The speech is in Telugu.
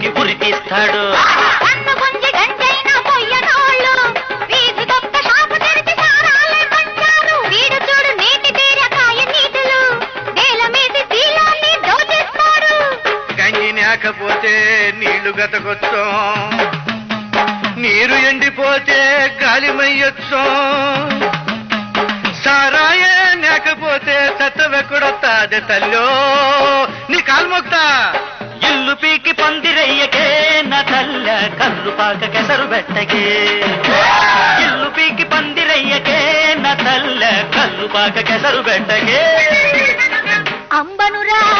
దూకి ఉరి తీస్తాడు కన్ను గుంజి గంజైన పొయ్యనోళ్ళు వీధి గొప్ప షాపు తెరిచి సారాలే పంచారు వీడు చూడు నీటి తీరకాయ నీతులు నేల మీది శీలాన్ని దోచేస్తారు గంగి నేకపోతే నీళ్లు గతకొచ్చో నీరు ఎండిపోతే గాలి మయ్యొచ్చో సారాయే నేకపోతే సత్తవెక్కడొత్తాది తల్లో నీ కాలు మొక్తా ఇల్లు పీకి పందిరయ్యకే నా తల్ల కల్లు పాక కెసరు పెట్టకే ఇల్లు పీకి పందిరయ్యకే నా తల్ల కల్లు పాక కెసరు పెట్టకే అంబనురా